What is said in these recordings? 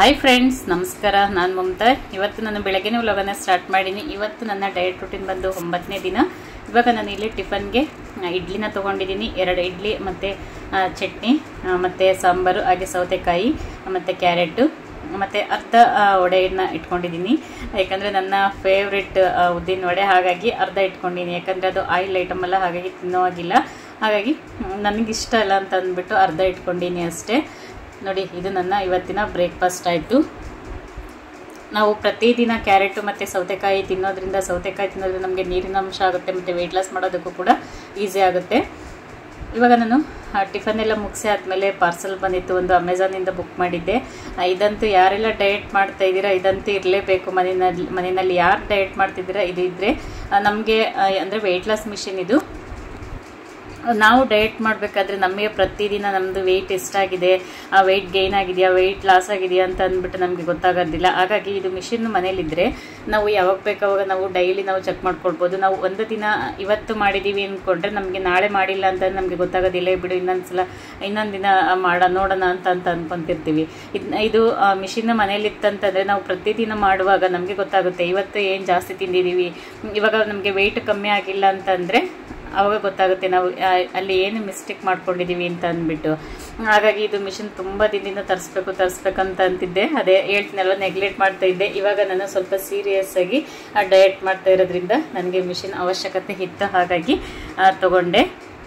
hi friends ನಮಸ್ಕಾರ ನಾನು ಮಮತಾ ಇವತ್ತು ನಾನು ಬೆಳಗ್ಗೆನೇ ವ್ಲಾಗನ್ನು ಸ್ಟಾರ್ಟ್ ಮಾಡೀನಿ ಇವತ್ತು ನನ್ನ ಡಯಟ್ ರೂಟೀನ್ ಬಂದು ಒಂಬತ್ತನೇ ದಿನ ಇವಾಗ ನಾನು ಇಲ್ಲಿ ಟಿಫನ್ಗೆ ಆ, ಇಡ್ಲಿನ ತೊಗೊಂಡಿದ್ದೀನಿ ಎರಡು ಇಡ್ಲಿ ಮತ್ತು ಚಟ್ನಿ ಆ, ಮತ್ತು ಸಾಂಬಾರು ಹಾಗೆ ಸೌತೆಕಾಯಿ ಮತ್ತು ಕ್ಯಾರೆಟು ಮತ್ತು ಅರ್ಧ ಆ, ವಡೆಯನ್ನು ಇಟ್ಕೊಂಡಿದ್ದೀನಿ ಯಾಕಂದರೆ ನನ್ನ ಫೇವ್ರೆಟ್ ಉದ್ದಿನ ವಡೆ ಹಾಗಾಗಿ ಅರ್ಧ ಇಟ್ಕೊಂಡಿದ್ದೀನಿ ಯಾಕಂದರೆ ಅದು ಆಯಿಲ್ ಐಟಮ್ ಅಲ್ಲ ಹಾಗಾಗಿ ತಿನ್ನೋವಾಗಿಲ್ಲ ಹಾಗಾಗಿ ನನಗಿಷ್ಟ ಅಲ್ಲ ಅಂತ ಅಂದ್ಬಿಟ್ಟು ಅರ್ಧ ಇಟ್ಕೊಂಡಿನಿ ಅಷ್ಟೇ ನೋಡಿ ಇದು ನನ್ನ ಇವತ್ತಿನ ಬ್ರೇಕ್ಫಾಸ್ಟ್ ಆಯಿತು ನಾವು ಪ್ರತಿದಿನ ಕ್ಯಾರೆಟು ಮತ್ತು ಸೌತೆಕಾಯಿ ತಿನ್ನೋದ್ರಿಂದ ಸೌತೆಕಾಯಿ ತಿನ್ನೋದ್ರಿಂದ ನಮಗೆ ನೀರಿನ ಅಂಶ ಆಗುತ್ತೆ ಮತ್ತು ವೆಯ್ಟ್ ಲಾಸ್ ಮಾಡೋದಕ್ಕೂ ಕೂಡ ಈಸಿ ಆಗುತ್ತೆ ಇವಾಗ ನಾನು ಟಿಫನ್ ಎಲ್ಲ ಮುಗಿಸಿ ಆದಮೇಲೆ ಪಾರ್ಸಲ್ ಬಂದಿತ್ತು ಒಂದು ಅಮೆಝಾನಿಂದ ಬುಕ್ ಮಾಡಿದ್ದೆ ಆ, ಇದಂತೂ ಯಾರೆಲ್ಲ ಡಯಟ್ ಮಾಡ್ತಾ ಇದ್ದೀರಾ ಇದಂತೂ ಇರಲೇಬೇಕು ಮನೆಯಲ್ಲಿ ಮನೆಯಲ್ಲಿ ಯಾರು ಡಯಟ್ ಮಾಡ್ತಿದ್ದೀರಾ ಇದು ಇದ್ದರೆ ನಮಗೆ ಅಂದರೆ ವೆಯ್ಟ್ ಲಾಸ್ ಮಿಷಿನ್ ಇದು ನಾವು ಡಯಟ್ ಮಾಡಬೇಕಾದ್ರೆ ನಮಗೆ ಪ್ರತಿದಿನ ನಮ್ಮದು ವೆಯ್ಟ್ ಎಷ್ಟಾಗಿದೆ ಆ ವೆಯ್ಟ್ ಗೈನ್ ಆಗಿದೆಯಾ ವೆಯ್ಟ್ ಲಾಸ್ ಆಗಿದೆಯಾ ಅಂತ ಅಂದ್ಬಿಟ್ಟು ನಮಗೆ ಗೊತ್ತಾಗೋದಿಲ್ಲ ಹಾಗಾಗಿ ಇದು ಮಿಷಿನ್ ಮನೇಲಿದ್ದರೆ ನಾವು ಯಾವಾಗ ಬೇಕಾವಾಗ ನಾವು ಡೈಲಿ ನಾವು ಚೆಕ್ ಮಾಡ್ಕೊಳ್ಬೋದು ನಾವು ಒಂದು ದಿನ ಇವತ್ತು ಮಾಡಿದ್ದೀವಿ ಅಂದ್ಕೊಂಡ್ರೆ ನಮಗೆ ನಾಳೆ ಮಾಡಿಲ್ಲ ಅಂತ ನಮಗೆ ಗೊತ್ತಾಗೋದಿಲ್ಲ ಬಿಡು ಇನ್ನೊಂದು ಸಲ ಇನ್ನೊಂದು ದಿನ ಮಾಡ ನೋಡೋಣ ಅಂತ ಅಂತ ಅಂದ್ಕೊಂತಿರ್ತೀವಿ ಇದು ಇದು ಮಿಷಿನ್ ಮನೇಲಿತ್ತಂತಂದರೆ ನಾವು ಪ್ರತಿದಿನ ಮಾಡುವಾಗ ನಮಗೆ ಗೊತ್ತಾಗುತ್ತೆ ಇವತ್ತು ಏನು ಜಾಸ್ತಿ ತಿಂದಿದ್ದೀವಿ ಇವಾಗ ನಮಗೆ ವೆಯ್ಟ್ ಕಮ್ಮಿ ಆಗಿಲ್ಲ ಅಂತಂದರೆ ಅವಾಗ ಗೊತ್ತಾಗುತ್ತೆ ನಾವು ಆ, ಅಲ್ಲಿ ಏನು ಮಿಸ್ಟೇಕ್ ಮಾಡ್ಕೊಂಡಿದ್ದೀವಿ ಅಂತ ಅಂದ್ಬಿಟ್ಟು ಹಾಗಾಗಿ ಇದು ಮಿಷಿನ್ ತುಂಬ ದಿನದಿಂದ ತರಿಸ್ಬೇಕು ತರಿಸ್ಬೇಕಂತ ಅಂತಿದ್ದೆ ಅದೇ ಹೇಳ್ತೀನಲ್ವ ನೆಗ್ಲೆಕ್ಟ್ ಮಾಡ್ತಾ ಇದ್ದೆ ಇವಾಗ ನಾನು ಸ್ವಲ್ಪ ಸೀರಿಯಸ್ ಆಗಿ ಡಯಟ್ ಮಾಡ್ತಾ ಇರೋದ್ರಿಂದ ನನಗೆ ಮಿಷಿನ್ ಅವಶ್ಯಕತೆ ಇತ್ತು ಹಾಗಾಗಿ ಆ, ತಗೊಂಡೆ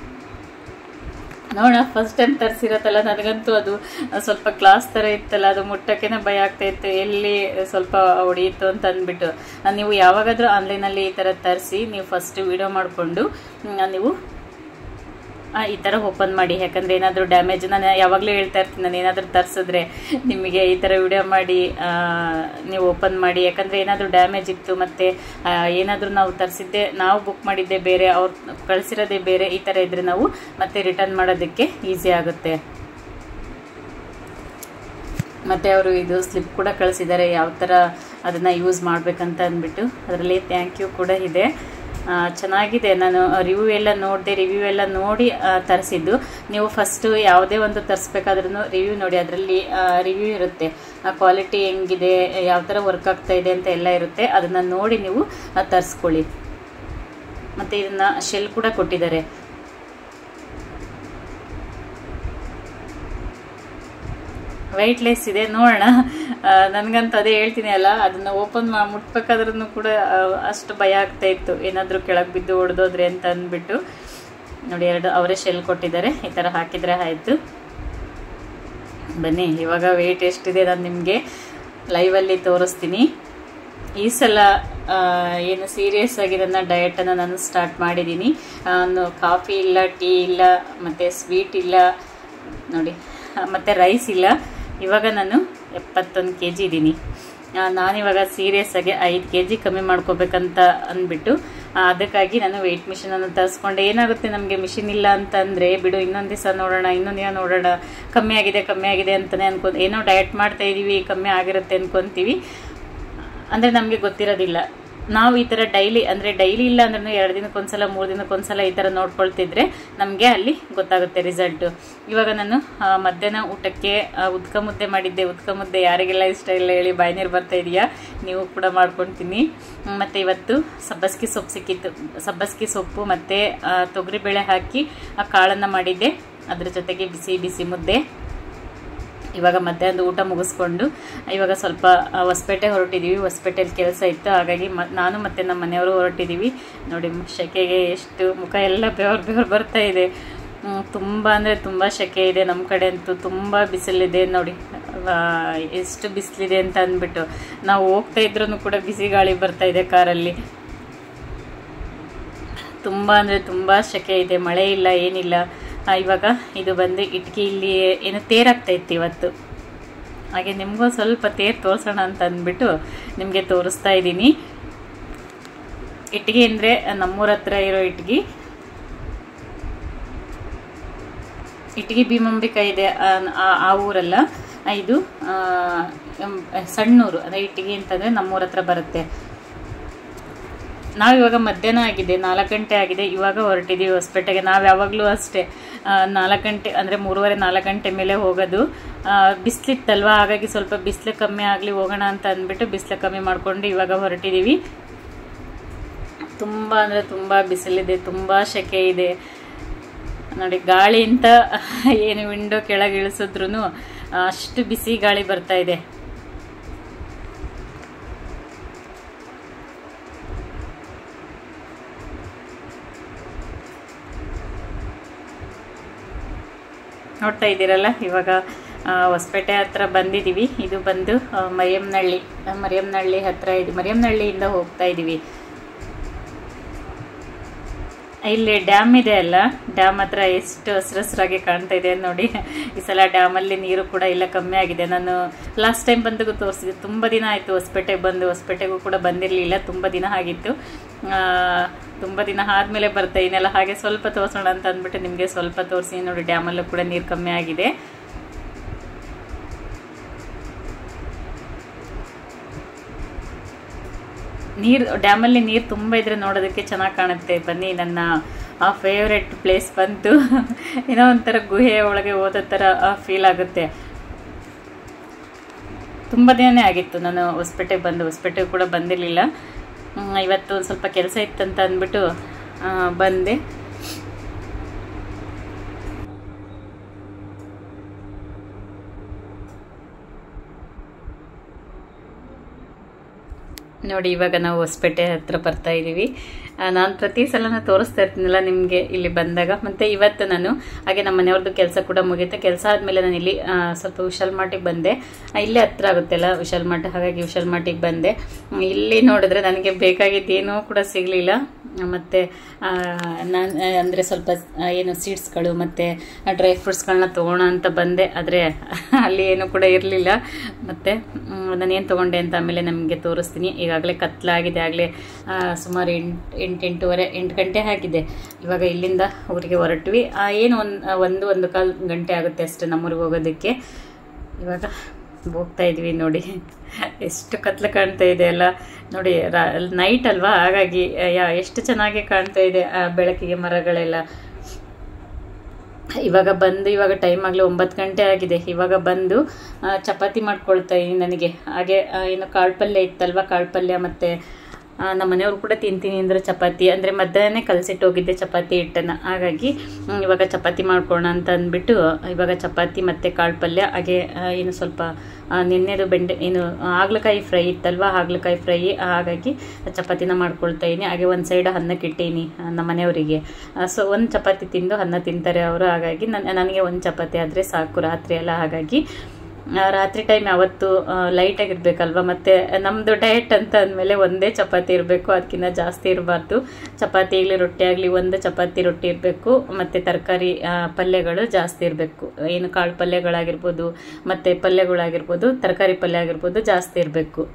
ನೋಡೋಣ ಫಸ್ಟ್ ಟೈಮ್ ತರಿಸಿರತ್ತಲ್ಲ ನನಗಂತೂ ಅದು ಸ್ವಲ್ಪ ಕ್ಲಾಸ್ ಥರ ಇತ್ತಲ್ಲ ಅದು ಮುಟ್ಟಕ್ಕೇನೆ ಭಯ ಆಗ್ತಾ ಇತ್ತು ಎಲ್ಲಿ ಸ್ವಲ್ಪ ಹೊಡೆಯಿತು ಅಂತ ಅಂದ್ಬಿಟ್ಟು ಆ, ನೀವು ಯಾವಾಗಾದರೂ ಆನ್ಲೈನಲ್ಲಿ ಈ ಥರ ತರಿಸಿ ನೀವು ಫಸ್ಟ್ ವಿಡಿಯೋ ಮಾಡಿಕೊಂಡು ನೀವು ಆ, ಈ ಥರ ಓಪನ್ ಮಾಡಿ ಯಾಕಂದರೆ ಏನಾದರೂ ಡ್ಯಾಮೇಜ್ ನಾನು ಯಾವಾಗಲೂ ಹೇಳ್ತಾ ಇರ್ತೀನಿ ನಾನು ಏನಾದರೂ ತರಿಸಿದ್ರೆ ನಿಮಗೆ ಈ ಥರ ವಿಡಿಯೋ ಮಾಡಿ ಆ, ನೀವು ಓಪನ್ ಮಾಡಿ ಯಾಕಂದರೆ ಏನಾದರೂ ಡ್ಯಾಮೇಜ್ ಇತ್ತು ಮತ್ತು ಏನಾದರೂ ನಾವು ತರಿಸಿದ್ದೆ ನಾವು ಬುಕ್ ಮಾಡಿದ್ದೆ ಬೇರೆ ಅವ್ರು ಕಳಿಸಿರೋದೇ ಬೇರೆ ಈ ಥರ ಇದ್ದರೆ ನಾವು ಮತ್ತೆ ರಿಟರ್ನ್ ಮಾಡೋದಕ್ಕೆ ಈಸಿ ಆಗುತ್ತೆ ಮತ್ತು ಅವರು ಇದು ಸ್ಲಿಪ್ ಕೂಡ ಕಳಿಸಿದ್ದಾರೆ ಯಾವ ಥರ ಅದನ್ನು ಯೂಸ್ ಮಾಡಬೇಕಂತ ಅಂದ್ಬಿಟ್ಟು ಅದರಲ್ಲಿ ಥ್ಯಾಂಕ್ ಯು ಕೂಡ ಇದೆ ಆ, ಚೆನ್ನಾಗಿದೆ ನಾನು ರಿವ್ಯೂ ಎಲ್ಲ ನೋಡಿದೆ ರಿವ್ಯೂ ಎಲ್ಲ ನೋಡಿ ಆ, ತರಿಸಿದ್ದು ನೀವು ಫಸ್ಟು ಯಾವುದೇ ಒಂದು ತರಿಸ್ಬೇಕಾದ್ರೂ ರಿವ್ಯೂ ನೋಡಿ ಅದರಲ್ಲಿ ರಿವ್ಯೂ ಇರುತ್ತೆ ಆ ಕ್ವಾಲಿಟಿ ಹೆಂಗಿದೆ ಯಾವ ಥರ ವರ್ಕ್ ಆಗ್ತಾ ಇದೆ ಅಂತ ಎಲ್ಲ ಇರುತ್ತೆ ಅದನ್ನು ನೋಡಿ ನೀವು ಆ, ತರಿಸ್ಕೊಳ್ಳಿ ಮತ್ತು ಇದನ್ನು ಶೆಲ್ ಕೂಡ ಕೊಟ್ಟಿದ್ದಾರೆ ವೆಯ್ಟ್ಲೆಸ್ ಇದೆ ನೋಡೋಣ ನನಗಂತೂ ಅದೇ ಹೇಳ್ತೀನಿ ಅಲ್ಲ ಅದನ್ನು ಓಪನ್ ಮಾ ಮುಟ್ಬೇಕಾದ್ರೂ ಕೂಡ ಆ, ಅಷ್ಟು ಭಯ ಆಗ್ತಾ ಇತ್ತು ಏನಾದರೂ ಕೆಳಗೆ ಬಿದ್ದು ಹೊಡೆದೋದ್ರೆ ಅಂತ ಅಂದ್ಬಿಟ್ಟು ನೋಡಿ ಎರಡು ಅವರೇ ಶೆಲ್ ಕೊಟ್ಟಿದ್ದಾರೆ ಈ ಥರ ಹಾಕಿದರೆ ಆಯಿತು ಬನ್ನಿ ಇವಾಗ ವೆಯ್ಟ್ ಎಷ್ಟಿದೆ ನಾನು ನಿಮಗೆ ಲೈವಲ್ಲಿ ತೋರಿಸ್ತೀನಿ ಈ ಸಲ ಆ, ಏನು ಸೀರಿಯಸ್ ಆಗಿ ನನ್ನ ಡಯಟನ್ನು ನಾನು ಸ್ಟಾರ್ಟ್ ಮಾಡಿದ್ದೀನಿ ನಾನು ಕಾಫಿ ಇಲ್ಲ ಟೀ ಇಲ್ಲ ಮತ್ತು ಸ್ವೀಟ್ ಇಲ್ಲ ನೋಡಿ ಮತ್ತು ರೈಸ್ ಇಲ್ಲ ಇವಾಗ ನಾನು ಎಪ್ಪತ್ತೊಂದು ಕೆ ಜಿ ಇದ್ದೀನಿ ನಾನಿವಾಗ ಸೀರಿಯಸ್ ಆಗಿ ಐದು ಕೆ ಜಿ ಕಮ್ಮಿ ಮಾಡ್ಕೋಬೇಕಂತ ಅಂದ್ಬಿಟ್ಟು ಆ, ಅದಕ್ಕಾಗಿ ನಾನು ವೆಯ್ಟ್ ಮಿಷಿನನ್ನು ತರಿಸ್ಕೊಂಡೆ ಏನಾಗುತ್ತೆ ನಮಗೆ ಮಿಷಿನ್ ಇಲ್ಲ ಅಂತಂದರೆ ಬಿಡು ಇನ್ನೊಂದು ದಿವಸ ನೋಡೋಣ ಇನ್ನೊಂದು ದಿನ ನೋಡೋಣ ಕಮ್ಮಿ ಆಗಿದೆ ಕಮ್ಮಿ ಆಗಿದೆ ಅಂತಲೇ ಅನ್ಕೊ ಏನೋ ಡಯಟ್ ಮಾಡ್ತಾ ಇದ್ದೀವಿ ಕಮ್ಮಿ ಆಗಿರುತ್ತೆ ಅನ್ಕೊತೀವಿ ಅಂದರೆ ನಮಗೆ ಗೊತ್ತಿರೋದಿಲ್ಲ ನಾವು ಈ ಥರ ಡೈಲಿ ಅಂದರೆ ಡೈಲಿ ಇಲ್ಲ ಅಂದ್ರೂ ಎರಡು ದಿನಕ್ಕೊಂದ್ಸಲ ಮೂರು ದಿನಕ್ಕೊಂದ್ಸಲ ಈ ಥರ ನೋಡ್ಕೊಳ್ತಿದ್ರೆ ನಮಗೆ ಅಲ್ಲಿ ಗೊತ್ತಾಗುತ್ತೆ ರಿಸಲ್ಟು ಇವಾಗ ನಾನು ಆ, ಮಧ್ಯಾಹ್ನ ಊಟಕ್ಕೆ ಆ, ಉದ್ಕ ಮುದ್ದೆ ಮಾಡಿದ್ದೆ ಉದ್ಕ ಮುದ್ದೆ ಯಾರಿಗೆಲ್ಲ ಇಷ್ಟ ಇಲ್ಲ ಹೇಳಿ ಬಾಯಿ ನೀರು ಬರ್ತಾ ಇದೆಯಾ ನೀವು ಕೂಡ ಮಾಡ್ಕೊಳ್ತೀನಿ ಮತ್ತು ಇವತ್ತು ಸಬ್ಬಸ್ಗಿ ಸೊಪ್ಪು ಸಿಕ್ಕಿತ್ತು ಸಬ್ಬಸ್ಗಿ ಸೊಪ್ಪು ಮತ್ತು ತೊಗರಿಬೇಳೆ ಹಾಕಿ ಆ ಕಾಳನ್ನು ಮಾಡಿದ್ದೆ ಅದ್ರ ಜೊತೆಗೆ ಬಿಸಿ ಬಿಸಿ ಮುದ್ದೆ ಇವಾಗ ಮಧ್ಯಾಹ್ನದ ಊಟ ಮುಗಿಸ್ಕೊಂಡು ಇವಾಗ ಸ್ವಲ್ಪ ಆ, ಹೊಸಪೇಟೆ ಹೊರಟಿದ್ದೀವಿ ಹೊಸಪೇಟೆಯಲ್ಲಿ ಕೆಲಸ ಇತ್ತು ಹಾಗಾಗಿ ಮ ನಾನು ಮತ್ತು ನಮ್ಮ ಮನೆಯವರು ಹೊರಟಿದ್ದೀವಿ ನೋಡಿ ಮ್- ಸೆಕೆಗೆ ಎಷ್ಟು ಮುಖ ಎಲ್ಲ ಬೆವರು ಬೆವರು ಬರ್ತಾ ಇದೆ ಹ್ಮ್, ತುಂಬ ಅಂದರೆ ತುಂಬ ಸೆಕೆ ಇದೆ ನಮ್ಮ ಕಡೆ ಅಂತೂ ತುಂಬ ಬಿಸಿಲಿದೆ ನೋಡಿ ಆ, ಎಷ್ಟು ಬಿಸಿಲಿದೆ ಅಂತ ಅಂದ್ಬಿಟ್ಟು ನಾವು ಹೋಗ್ತಾ ಇದ್ರೂ ಕೂಡ ಬಿಸಿ ಗಾಳಿ ಬರ್ತಾ ಇದೆ ಕಾರಲ್ಲಿ ತುಂಬ ಅಂದರೆ ತುಂಬ ಸೆಕೆ ಇದೆ ಮಳೆ ಇಲ್ಲ ಏನಿಲ್ಲ ಆ, ಇವಾಗ ಇದು ಬಂದು ಇಟ್ಕಿ ಇಲ್ಲಿ ಏನು ತೇರಾಗ್ತಾ ಇತ್ತು ಇವತ್ತು ಹಾಗೆ ನಿಮಗೂ ಸ್ವಲ್ಪ ತೇರು ತೋರಿಸೋಣ ಅಂತ ಅಂದ್ಬಿಟ್ಟು ನಿಮಗೆ ತೋರಿಸ್ತಾ ಇದ್ದೀನಿ ಇಟ್ಗಿ ಅಂದರೆ ನಮ್ಮೂರ ಹತ್ರ ಇರೋ ಇಟ್ಗಿ ಇಟ್ಗಿ ಭೀಮಂಬಿಕಾ ಇದೆ ಆ- ಆ- ಆ ಊರಲ್ಲ ಆ, ಇದು ಆ, ಎಂ- ಸಣ್ಣೂರು ಅಂದರೆ ಇಟ್ಗಿ ಅಂತಂದರೆ ನಮ್ಮೂರ ಹತ್ರ ಬರುತ್ತೆ ನಾವು ಇವಾಗ ಮಧ್ಯಾಹ್ನ ಆಗಿದೆ ನಾಲ್ಕು ಗಂಟೆ ಆಗಿದೆ ಇವಾಗ ಹೊರಟಿದ್ದೀವಿ ಹೊಸಪೇಟೆಗೆ ನಾವು ಯಾವಾಗಲೂ ಅಷ್ಟೇ ನಾಲ್ಕು ಗಂಟೆ ಅಂದರೆ ಮೂರುವರೆ ನಾಲ್ಕು ಗಂಟೆ ಮೇಲೆ ಹೋಗೋದು ಬಿಸಿಲಿತ್ತಲ್ವ ಹಾಗಾಗಿ ಸ್ವಲ್ಪ ಬಿಸಿಲು ಕಮ್ಮಿ ಆಗಲಿ ಹೋಗೋಣ ಅಂತ ಅಂದ್ಬಿಟ್ಟು ಬಿಸಿಲು ಕಮ್ಮಿ ಮಾಡಿಕೊಂಡು ಇವಾಗ ಹೊರಟಿದ್ದೀವಿ ತುಂಬ ಅಂದರೆ ತುಂಬ ಬಿಸಿಲಿದೆ ತುಂಬ ಸೆಕೆ ಇದೆ ನೋಡಿ ಗಾಳಿ ಅಂತ ಏನು ವಿಂಡೋ ಕೆಳಗೆ ಇಳಿಸಿದ್ರು ಅಷ್ಟು ಬಿಸಿ ಗಾಳಿ ಬರ್ತಾ ಇದೆ ನೋಡ್ತಾ ಇದ್ದೀರಲ್ಲ ಇವಾಗ ಹೊಸಪೇಟೆ ಹತ್ರ ಬಂದಿದ್ದೀವಿ ಇದು ಬಂದು ಮರಿಯಮ್ನಹಳ್ಳಿ ಮರಿಯಮ್ನಹಳ್ಳಿ ಹತ್ರ ಇದು ಮರಿಯಮ್ನಹಳ್ಳಿಯಿಂದ ಹೋಗ್ತಾ ಇದ್ದೀವಿ ಇಲ್ಲಿ ಡ್ಯಾಮ್ ಇದೆ ಅಲ್ಲ ಡ್ಯಾಮ್ ಹತ್ರ ಎಷ್ಟು ಹಸಿರು ಹಸಿರಾಗಿ ಕಾಣ್ತಾ ಇದೆ ನೋಡಿ ಈ ಸಲ ಡ್ಯಾಮಲ್ಲಿ ನೀರು ಕೂಡ ಇಲ್ಲ ಕಮ್ಮಿ ಆಗಿದೆ ನಾನು ಲಾಸ್ಟ್ ಟೈಮ್ ಬಂದು ತೋರಿಸಿದೆ ತುಂಬ ದಿನ ಆಯಿತು ಹೊಸಪೇಟೆಗೆ ಬಂದು ಹೊಸಪೇಟೆಗೂ ಕೂಡ ಬಂದಿರಲಿಲ್ಲ ತುಂಬ ದಿನ ಆಗಿತ್ತು ತುಂಬ ದಿನ ಆದಮೇಲೆ ಬರ್ತಾ ಇದನ್ನೆಲ್ಲ ಹಾಗೆ ಸ್ವಲ್ಪ ತೋರಿಸೋಣ ಅಂತ ಅಂದ್ಬಿಟ್ಟು ನಿಮಗೆ ಸ್ವಲ್ಪ ತೋರಿಸಿ ನೋಡಿ ಡ್ಯಾಮಲ್ಲೂ ಕೂಡ ನೀರು ಕಮ್ಮಿ ಆಗಿದೆ ನೀರು ಡ್ಯಾಮಲ್ಲಿ ನೀರು ತುಂಬ ಇದ್ರೆ ನೋಡೋದಕ್ಕೆ ಚೆನ್ನಾಗಿ ಕಾಣುತ್ತೆ ಬನ್ನಿ ನನ್ನ ಆ ಫೇವ್ರೆಟ್ ಪ್ಲೇಸ್ ಬಂತು ಏನೋ ಒಂಥರ ಗುಹೆ ಒಳಗೆ ಹೋದ ಥರ ಫೀಲ್ ಆಗುತ್ತೆ ತುಂಬ ದಿನನೇ ಆಗಿತ್ತು ನಾನು ಹೊಸಪೇಟೆಗೆ ಬಂದು ಹೊಸಪೇಟೆಗೆ ಕೂಡ ಬಂದಿರಲಿಲ್ಲ ಇವತ್ತು ಒಂದು ಸ್ವಲ್ಪ ಕೆಲಸ ಇತ್ತಂತ ಅಂದ್ಬಿಟ್ಟು ಬಂದೆ ನೋಡಿ ಇವಾಗ ನಾವು ಹೊಸಪೇಟೆ ಹತ್ರ ಬರ್ತಾ ಇದ್ದೀವಿ ನಾನು ಪ್ರತಿ ಸಲನೂ ತೋರಿಸ್ತಾ ಇರ್ತೀನಲ್ಲ ನಿಮಗೆ ಇಲ್ಲಿ ಬಂದಾಗ ಮತ್ತು ಇವತ್ತು ನಾನು ಹಾಗೆ ನಮ್ಮ ಮನೆಯವ್ರದ್ದು ಕೆಲಸ ಕೂಡ ಮುಗೀತು ಕೆಲಸ ಆದಮೇಲೆ ನಾನು ಇಲ್ಲಿ ಸ್ವಲ್ಪ ವಿಶಾಲ್ ಮಾಟಿಗೆ ಬಂದೆ ಇಲ್ಲೇ ಹತ್ರ ಆಗುತ್ತೆಲ್ಲ ವಿಶಾಲ್ ಮಾಟ ಹಾಗಾಗಿ ವಿಶಾಲ್ ಮಾಟಿಗೆ ಬಂದೆ ಇಲ್ಲಿ ನೋಡಿದ್ರೆ ನನಗೆ ಬೇಕಾಗಿದ್ದೇನೂ ಕೂಡ ಸಿಗಲಿಲ್ಲ ಮತ್ತು ನಾನು ಅಂದರೆ ಸ್ವಲ್ಪ ಏನು ಸೀಡ್ಸ್ಗಳು ಮತ್ತು ಡ್ರೈ ಫ್ರೂಟ್ಸ್ಗಳನ್ನ ತೊಗೋಣ ಅಂತ ಬಂದೆ ಆದರೆ ಅಲ್ಲಿ ಏನೂ ಕೂಡ ಇರಲಿಲ್ಲ ಮತ್ತು ನಾನೇನು ತೊಗೊಂಡೆ ಅಂತ ಆಮೇಲೆ ನಮಗೆ ತೋರಿಸ್ತೀನಿ ಈಗಾಗಲೇ ಕತ್ಲಾಗಿದೆ ಆಗಲೇ ಸುಮಾರು ಎಂಟು ಎಂಟು ಎಂಟೂವರೆ ಎಂಟು ಗಂಟೆ ಆಗಿದೆ ಇವಾಗ ಇಲ್ಲಿಂದ ಊರಿಗೆ ಹೊರಟ್ವಿ ಏನು ಒಂದು ಒಂದು ಒಂದು ಕಾಲು ಗಂಟೆ ಆಗುತ್ತೆ ಅಷ್ಟೇ ನಮ್ಮೂರಿಗೆ ಹೋಗೋದಕ್ಕೆ ಇವಾಗ ಹೋಗ್ತಾ ಇದ್ವಿ ನೋಡಿ ಎಷ್ಟು ಕತ್ಲು ಕಾಣ್ತಾ ಇದೆ ಅಲ್ಲ ನೋಡಿ ನೈಟ್ ಅಲ್ವಾ ಹಾಗಾಗಿ ಎಷ್ಟು ಚೆನ್ನಾಗಿ ಕಾಣ್ತಾ ಇದೆ ಆ ಬೆಳಕಿಗೆ ಮರಗಳೆಲ್ಲ ಇವಾಗ ಬಂದು ಇವಾಗ ಟೈಮ್ ಆಗಲಿ ಒಂಬತ್ತು ಗಂಟೆ ಆಗಿದೆ ಇವಾಗ ಬಂದು ಚಪಾತಿ ಮಾಡ್ಕೊಳ್ತಾ ಇದ್ದೀನಿ ನನಗೆ ಹಾಗೆ ಏನು ಕಾಳು ಪಲ್ಯ ಇತ್ತಲ್ವ ಕಾಳು ಪಲ್ಯ ಮತ್ತು ನಮ್ಮ ಮನೆಯವ್ರು ಕೂಡ ತಿಂತೀನಿ ಅಂದರೆ ಚಪಾತಿ ಅಂದರೆ ಮಧ್ಯಾಹ್ನ ಕಲಸಿಟ್ಟು ಹೋಗಿದ್ದೆ ಚಪಾತಿ ಹಿಟ್ಟನ್ನು ಹಾಗಾಗಿ ಇವಾಗ ಚಪಾತಿ ಮಾಡ್ಕೊಳ್ಳೋಣ ಅಂತ ಅಂದ್ಬಿಟ್ಟು ಇವಾಗ ಚಪಾತಿ ಮತ್ತು ಕಾಳು ಪಲ್ಯ ಹಾಗೆ ಏನು ಸ್ವಲ್ಪ ನಿನ್ನೆದು ಬೆಂಡೆ ಏನು ಹಾಗಲಕಾಯಿ ಫ್ರೈ ಇತ್ತಲ್ವ ಹಾಗಲಕಾಯಿ ಫ್ರೈ ಹಾಗಾಗಿ ಚಪಾತಿನ ಮಾಡ್ಕೊಳ್ತಾ ಇದ್ದೀನಿ ಹಾಗೆ ಒಂದು ಸೈಡ್ ಅನ್ನಕ್ಕೆ ಇಟ್ಟೀನಿ ನಮ್ಮ ಮನೆಯವರಿಗೆ ಸೊ ಒಂದು ಚಪಾತಿ ತಿಂದು ಅನ್ನ ತಿಂತಾರೆ ಅವರು ಹಾಗಾಗಿ ನನ್ನ ನನಗೆ ಒಂದು ಚಪಾತಿ ಆದರೆ ಸಾಕು ರಾತ್ರಿ ಎಲ್ಲ ಹಾಗಾಗಿ ರಾತ್ರಿ ಟೈಮ್ ಯಾವತ್ತು ಲೈಟ್ ಆಗಿರ್ಬೇಕಲ್ವ ಮತ್ತು ನಮ್ಮದು ಡಯಟ್ ಅಂತ ಅಂದಮೇಲೆ ಒಂದೇ ಚಪಾತಿ ಇರಬೇಕು ಅದಕ್ಕಿಂತ ಜಾಸ್ತಿ ಇರಬಾರ್ದು ಚಪಾತಿ ಆಗಲಿ ರೊಟ್ಟಿ ಆಗಲಿ ಒಂದು ಚಪಾತಿ ರೊಟ್ಟಿ ಇರಬೇಕು ಮತ್ತು ತರಕಾರಿ ಪಲ್ಯಗಳು ಜಾಸ್ತಿ ಇರಬೇಕು ಏನು ಕಾಳು ಪಲ್ಯಗಳಾಗಿರ್ಬೋದು ಮತ್ತು ಪಲ್ಯಗಳಾಗಿರ್ಬೋದು ತರಕಾರಿ ಪಲ್ಯ ಆಗಿರ್ಬೋದು ಜಾಸ್ತಿ ಇರಬೇಕು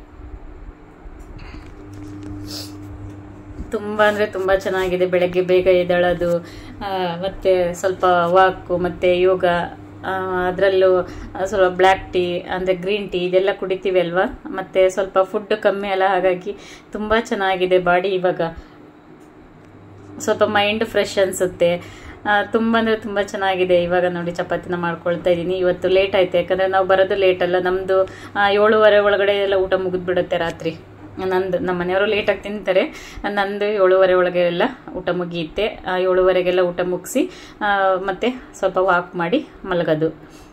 ತುಂಬ ಅಂದರೆ ತುಂಬ ಚೆನ್ನಾಗಿದೆ ಬೆಳಗ್ಗೆ ಬೇಗ ಎದ್ದೇಳೋದು ಮತ್ತು ಸ್ವಲ್ಪ ವಾಕು ಮತ್ತು ಯೋಗ ಅದರಲ್ಲೂ ಸ್ವಲ್ಪ ಬ್ಲ್ಯಾಕ್ ಟೀ ಅಂದರೆ ಗ್ರೀನ್ ಟೀ ಇದೆಲ್ಲ ಕುಡಿತೀವಿ ಅಲ್ವಾ ಮತ್ತು ಸ್ವಲ್ಪ ಫುಡ್ ಕಮ್ಮಿ ಅಲ್ಲ ಹಾಗಾಗಿ ತುಂಬ ಚೆನ್ನಾಗಿದೆ ಬಾಡಿ ಇವಾಗ ಸ್ವಲ್ಪ ಮೈಂಡ್ ಫ್ರೆಶ್ ಅನಿಸುತ್ತೆ ತುಂಬ ಅಂದರೆ ತುಂಬ ಚೆನ್ನಾಗಿದೆ ಇವಾಗ ನೋಡಿ ಚಪಾತಿನ ಮಾಡ್ಕೊಳ್ತಾ ಇದ್ದೀನಿ ಇವತ್ತು ಲೇಟ್ ಆಯ್ತು ಯಾಕಂದರೆ ನಾವು ಬರೋದು ಲೇಟ್ ಅಲ್ಲ ನಮ್ಮದು ಏಳುವರೆ ಒಳಗಡೆ ಎಲ್ಲ ಊಟ ಮುಗಿದ್ಬಿಡುತ್ತೆ ರಾತ್ರಿ ನಂದು ನಮ್ಮ ಮನೆಯವರು ಲೇಟಾಗಿ ತಿಂತಾರೆ ನಂದು ಏಳುವರೆ ಒಳಗೆ ಎಲ್ಲ ಊಟ ಮುಗಿಯುತ್ತೆ ಏಳುವರೆಗೆಲ್ಲ ಊಟ ಮುಗಿಸಿ ಮತ್ತು ಸ್ವಲ್ಪ ವಾಕ್ ಮಾಡಿ ಮಲಗೋದು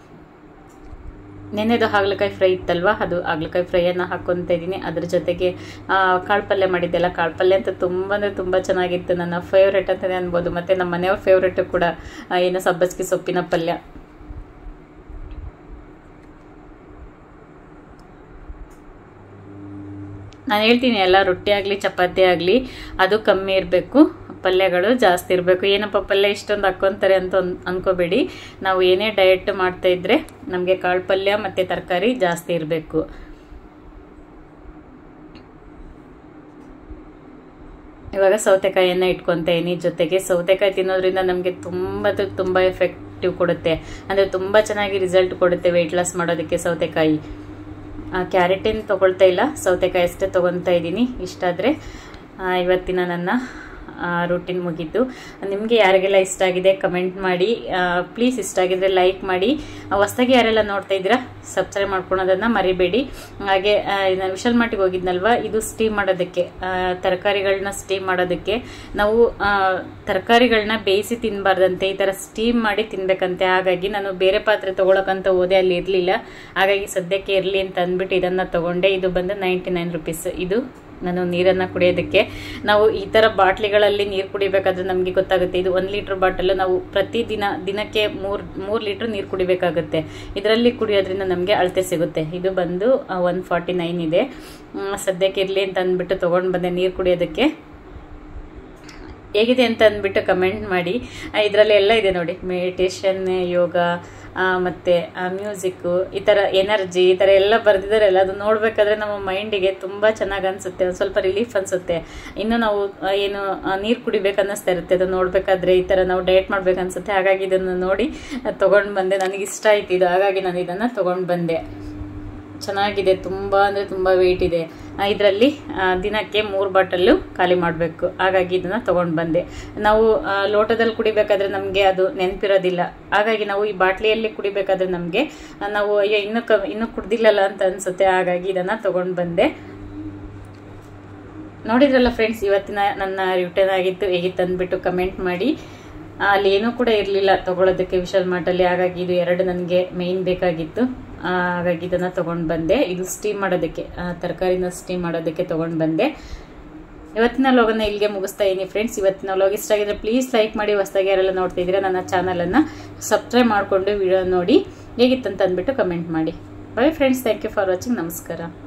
ನೆನೆದು ಹಾಗಲಕಾಯಿ ಫ್ರೈ ಇತ್ತಲ್ವ ಅದು ಹಾಗಲಕಾಯಿ ಫ್ರೈಯನ್ನು ಹಾಕ್ಕೊತಾ ಇದ್ದೀನಿ ಅದ್ರ ಜೊತೆಗೆ ಕಾಳು ಪಲ್ಯ ಮಾಡಿದ್ದೆಲ್ಲ ಕಾಳು ಪಲ್ಯ ಅಂತ ತುಂಬ ಅಂದರೆ ತುಂಬ ಚೆನ್ನಾಗಿತ್ತು ನನ್ನ ಫೇವ್ರೆಟ್ ಅಂತಲೇ ಅನ್ಬೋದು ಮತ್ತು ನಮ್ಮ ಮನೆಯವ್ರ ಫೇವ್ರೆಟು ಕೂಡ ಏನು ಸಬ್ಬಸ್ಗಿ ಸೊಪ್ಪಿನ ಪಲ್ಯ ನಾನು ಹೇಳ್ತೀನಿ ಎಲ್ಲ ರೊಟ್ಟಿ ಆಗಲಿ ಚಪಾತಿ ಆಗಲಿ ಅದು ಕಮ್ಮಿ ಇರಬೇಕು ಪಲ್ಯಗಳು ಜಾಸ್ತಿ ಇರಬೇಕು ಏನಪ್ಪ ಪಲ್ಯ ಇಷ್ಟೊಂದು ಹಾಕ್ಕೊಂತಾರೆ ಅಂತ ಅನ್ಕೋಬೇಡಿ ನಾವು ಏನೇ ಡಯಟ್ ಮಾಡ್ತಾ ಇದ್ರೆ ನಮಗೆ ಕಾಳು ಪಲ್ಯ ಮತ್ತು ತರಕಾರಿ ಜಾಸ್ತಿ ಇರಬೇಕು ಇವಾಗ ಸೌತೆಕಾಯಿಯನ್ನು ಇಟ್ಕೊತಾ ಇದೀನಿ ಜೊತೆಗೆ ಸೌತೆಕಾಯಿ ತಿನ್ನೋದ್ರಿಂದ ನಮಗೆ ತುಂಬ ತುಂಬ ಎಫೆಕ್ಟಿವ್ ಕೊಡುತ್ತೆ ಅಂದರೆ ತುಂಬ ಚೆನ್ನಾಗಿ ರಿಸಲ್ಟ್ ಕೊಡುತ್ತೆ ವೆಯ್ಟ್ ಲಾಸ್ ಮಾಡೋದಕ್ಕೆ ಸೌತೆಕಾಯಿ ಕ್ಯಾರೆಟ್ ಏನು ತೊಗೊಳ್ತಾ ಇಲ್ಲ ಸೌತೆಕಾಯಿ ಅಷ್ಟೇ ತೊಗೊತಾ ಇದ್ದೀನಿ ಇಷ್ಟಾದರೆ ಇವತ್ತಿನ ನನ್ನ ರೂಟೀನ್ ಮುಗೀತು ನಿಮಗೆ ಯಾರಿಗೆಲ್ಲ ಇಷ್ಟ ಆಗಿದೆ ಕಮೆಂಟ್ ಮಾಡಿ ಪ್ಲೀಸ್ ಇಷ್ಟ ಆಗಿದ್ರೆ ಲೈಕ್ ಮಾಡಿ ಹೊಸ್ದಾಗಿ ಯಾರೆಲ್ಲ ನೋಡ್ತಾ ಇದ್ದೀರಾ ಸಬ್ಸ್ಕ್ರೈಬ್ ಮಾಡ್ಕೊಳೋದನ್ನ ಮರಿಬೇಡಿ ಹಾಗೆ ಆ, ನಾನು ವಿಶಾಲ್ ಮಾರ್ಟಿಗೆ ಹೋಗಿದ್ನಲ್ವಾ ಇದು ಸ್ಟೀಮ್ ಮಾಡೋದಕ್ಕೆ ತರಕಾರಿಗಳನ್ನ ಸ್ಟೀಮ್ ಮಾಡೋದಕ್ಕೆ ನಾವು ತರಕಾರಿಗಳನ್ನ ಬೇಯಿಸಿ ತಿನ್ನಬಾರ್ದಂತೆ ಈ ಥರ ಸ್ಟೀಮ್ ಮಾಡಿ ತಿನ್ಬೇಕಂತೆ ಹಾಗಾಗಿ ನಾನು ಬೇರೆ ಪಾತ್ರೆ ತಗೊಳಕಂತ ಹೋದೆ ಅಲ್ಲಿ ಇರಲಿಲ್ಲ ಹಾಗಾಗಿ ಸದ್ಯಕ್ಕೆ ಇರಲಿ ಅಂತ ಅಂದ್ಬಿಟ್ಟು ಇದನ್ನ ತಗೊಂಡೆ ಇದು ಬಂದು ನೈಂಟಿ ನೈನ್ ರುಪೀಸ್ ಇದು ನಾನು ನೀರನ್ನ ಕುಡಿಯೋದಕ್ಕೆ ನಾವು ಈ ತರ ಬಾಟ್ಲಿಗಳಲ್ಲಿ ನೀರು ಕುಡಿಬೇಕಾದ್ರೆ ನಮಗೆ ಗೊತ್ತಾಗುತ್ತೆ ಇದು ಒಂದ್ ಲೀಟರ್ ಬಾಟಲ್ ನಾವು ಪ್ರತಿದಿನ ದಿನಕ್ಕೆ ಮೂರ್ ಮೂರ್ ಲೀಟರ್ ನೀರು ಕುಡಿಬೇಕಾಗುತ್ತೆ ಇದರಲ್ಲಿ ಕುಡಿಯೋದ್ರಿಂದ ನಮಗೆ ಅಳತೆ ಸಿಗುತ್ತೆ ಇದು ಬಂದು ಒನ್ ಫಾರ್ಟಿ ನೈನ್ ಇದೆ ಹ್ಮ್, ಸದ್ಯಕ್ಕೆ ಇರ್ಲಿ ಅಂತ ಅಂದ್ಬಿಟ್ಟು ತಗೊಂಡ್ ಬಂದೆ ನೀರು ಕುಡಿಯೋದಕ್ಕೆ ಹೇಗಿದೆ ಅಂತ ಅಂದ್ಬಿಟ್ಟು ಕಮೆಂಟ್ ಮಾಡಿ ಇದರಲ್ಲಿ ಎಲ್ಲ ಇದೆ ನೋಡಿ ಮೆಡಿಟೇಷನ್ ಯೋಗ ಆ, ಮತ್ತೆ ಮ್ಯೂಸಿಕ್ಕು ಈ ಥರ ಎನರ್ಜಿ ಈ ಥರ ಎಲ್ಲ ಬರೆದಿದ್ದಾರಲ್ಲ ಅದು ನೋಡಬೇಕಾದ್ರೆ ನಮ್ಮ ಮೈಂಡಿಗೆ ತುಂಬ ಚೆನ್ನಾಗಿ ಅನಿಸುತ್ತೆ ಒಂದು ಸ್ವಲ್ಪ ರಿಲೀಫ್ ಅನಿಸುತ್ತೆ ಇನ್ನು ನಾವು ಆ, ಏನು ನೀರು ಕುಡಿಬೇಕು ಅನ್ನಿಸ್ತಾ ಇರುತ್ತೆ ಅದು ನೋಡಬೇಕಾದ್ರೆ ಈ ಥರ ನಾವು ಡಯಟ್ ಮಾಡ್ಬೇಕು ಅನ್ಸುತ್ತೆ ಹಾಗಾಗಿ ಇದನ್ನು ನೋಡಿ ತೊಗೊಂಡು ಬಂದೆ ನನಗೆ ಇಷ್ಟ ಆಯ್ತು ಇದು ಹಾಗಾಗಿ ನಾನು ಇದನ್ನು ತೊಗೊಂಡು ಬಂದೆ ಚೆನ್ನಾಗಿದೆ ತುಂಬ ಅಂದರೆ ತುಂಬ ವೆಯ್ಟ್ ಇದೆ ಇದರಲ್ಲಿ ದಿನಕ್ಕೆ ಮೂರು ಬಾಟಲ್ಲು ಖಾಲಿ ಮಾಡಬೇಕು ಹಾಗಾಗಿ ಇದನ್ನು ತೊಗೊಂಡು ಬಂದೆ ನಾವು ಆ, ಲೋಟದಲ್ಲಿ ಕುಡಿಬೇಕಾದ್ರೆ ನಮಗೆ ಅದು ನೆನಪಿರೋದಿಲ್ಲ ಹಾಗಾಗಿ ನಾವು ಈ ಬಾಟ್ಲಿಯಲ್ಲಿ ಕುಡಿಬೇಕಾದ್ರೆ ನಮಗೆ ನಾವು ಅಯ್ಯೋ ಇನ್ನೂ ಕ ಇನ್ನೂ ಕುಡ್ದಿಲ್ಲಲ್ಲ ಅಂತ ಅನಿಸುತ್ತೆ ಹಾಗಾಗಿ ಇದನ್ನು ತೊಗೊಂಡು ಬಂದೆ ನೋಡಿದ್ರಲ್ಲ ಫ್ರೆಂಡ್ಸ್ ಇವತ್ತಿನ ನನ್ನ ರಿಟರ್ನ್ ಆಗಿತ್ತು ಹೇಗಿತ್ತು ಅಂದ್ಬಿಟ್ಟು ಕಮೆಂಟ್ ಮಾಡಿ ಆ, ಅಲ್ಲಿ ಏನೂ ಕೂಡ ಇರಲಿಲ್ಲ ತಗೊಳ್ಳೋದಕ್ಕೆ ವಿಶಾಲ್ ಮಾರ್ಟಲ್ಲಿ ಹಾಗಾಗಿ ಇದು ಎರಡು ನನಗೆ ಮೇಯ್ನ್ ಬೇಕಾಗಿತ್ತು ಆ, ಹಾಗಾಗಿ ಇದನ್ನ ತಗೊಂಡು ಬಂದೆ ಇದು ಸ್ಟೀಮ್ ಮಾಡೋದಕ್ಕೆ ಆ, ತರಕಾರಿನ ಸ್ಟೀಮ್ ಮಾಡೋದಕ್ಕೆ ತಗೊಂಡು ಬಂದೆ ಇವತ್ತಿನ ಲೋಗನ ಇಲ್ಲಿಗೆ ಮುಗಿಸ್ತಾ ಇದ್ದೀನಿ ಫ್ರೆಂಡ್ಸ್ ಇವತ್ತಿನ ಲೋಗ್ ಇಷ್ಟ ಆಗಿದ್ರೆ ಪ್ಲೀಸ್ ಲೈಕ್ ಮಾಡಿ ಹೊಸದಾಗಿ ಯಾರೆಲ್ಲ ನೋಡ್ತಾ ಇದ್ದೀರಾ ನನ್ನ ಚಾನಲನ್ನು ಸಬ್ಸ್ಕ್ರೈಬ್ ಮಾಡಿಕೊಂಡು ವಿಡಿಯೋ ನೋಡಿ ಹೇಗಿತ್ತಂತ ಅಂದ್ಬಿಟ್ಟು ಕಮೆಂಟ್ ಮಾಡಿ bye friends thank you for watching ನಮಸ್ಕಾರ